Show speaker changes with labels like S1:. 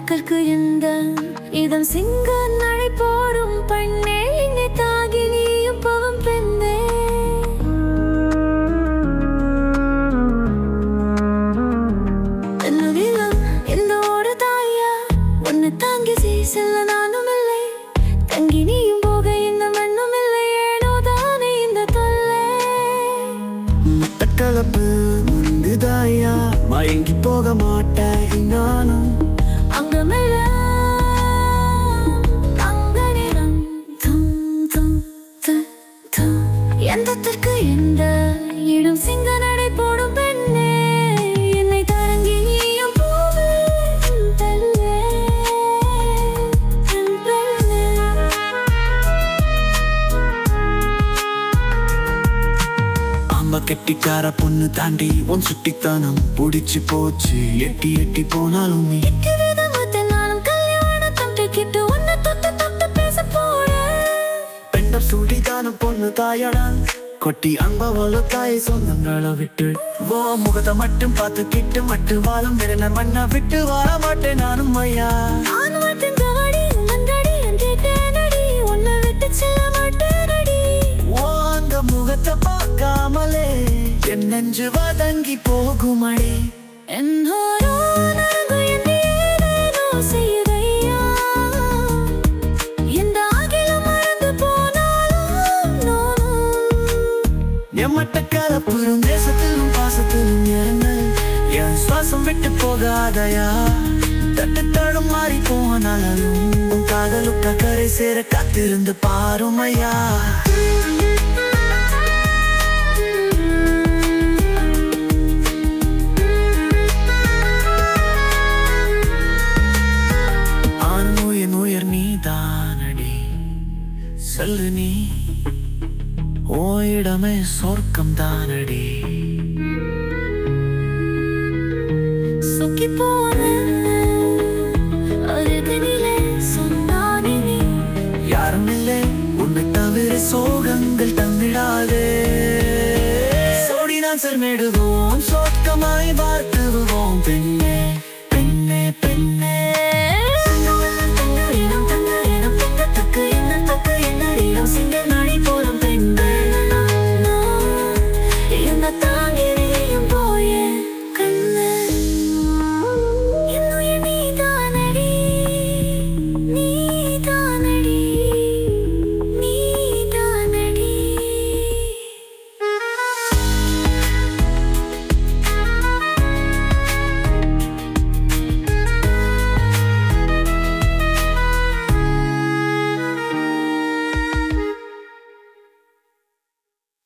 S1: மக்களுக்கு இந்த இதம் சிங்க நடை போடும் பெண்ணே என்னை தாகி நீயும் பவம் பெண்ணே என்னுதிலும் இந்த ஒரு தாயா உன்னை தாங்கி செல்ல நானும் இல்லை தங்கி நீயும் போக இந்த மண்ணும் இல்லை ஏனோ தானே இந்த தொல்லை
S2: மட்டக்களப்பு முந்துதாயா மயங்கி போக மாட்டேன் நானும்
S1: அங்கமெல்லாம் அங்க நிறம் தும் தும் து து. எந்தத்திற்கு எந்த இடம் சிங்க நடை போடும் பெண்ணே என்னை தரங்கி நீயும் போவே என் பெண்ணே, என் பெண்ணே.
S2: அம்மா கெட்டிக்கார பொண்ணு தாண்டி உன் சுட்டித்தனம் பிடிச்சு போச்சு எட்டி எட்டி போனாலும் நீ
S1: கிட்டது முத்து நானும் கல்யாணத்தம் தூக்கிட்டு உன்னை தொட்டு தொட்டு பேச போறேன்
S2: பெண்ட சுடிதான பொண்ணு தாயடா கொட்டி அன்பவள தாய் சொந்தங்களை விட்டு ஓ முகத்தை மட்டும் பார்த்து கிட்டு மட்டும் வாழும் விரல மண்ணை விட்டு வாழ மாட்டேன் நானும் ஐயா
S1: ஆன்மத்தின் தவடி மன்றடி என்றே தேனடி உன்னை விட்டு செல்ல மாட்டேனடி
S2: ஓ அந்த முகத்தை பார்க்காமலே என் நெஞ்சு வதங்கி போகுமடி
S1: என்னோரோ நரங்கு என்னை ஏதேனோ செய்யுதையா இந்த அகிலம் மறந்து போனாலும் நானும்
S2: என் மட்ட கலப்புறும் தேசத்திலும் பாசத்திலும் இருந்து என் சுவாசம் விட்டு போகாதயா தட்டு தடும் மாறி போனாலும் உன் காதலுக்க கரை சேர காத்திருந்து பாருமையா ஆணுயர் உயர் நீ தானடி சொல்லு நீ ஓ இடமே சொர்க்கம் தானடி
S1: சுக்கி போன அருகினிலே சொன்னானே நீ
S2: யாரும் இல்லை உன்னை தவிர சோகங்கள் தந்திடாதே சோடி நான் சர்மேடுவோம் சொர்க்கமாய் பார்த்துவோம் பெண்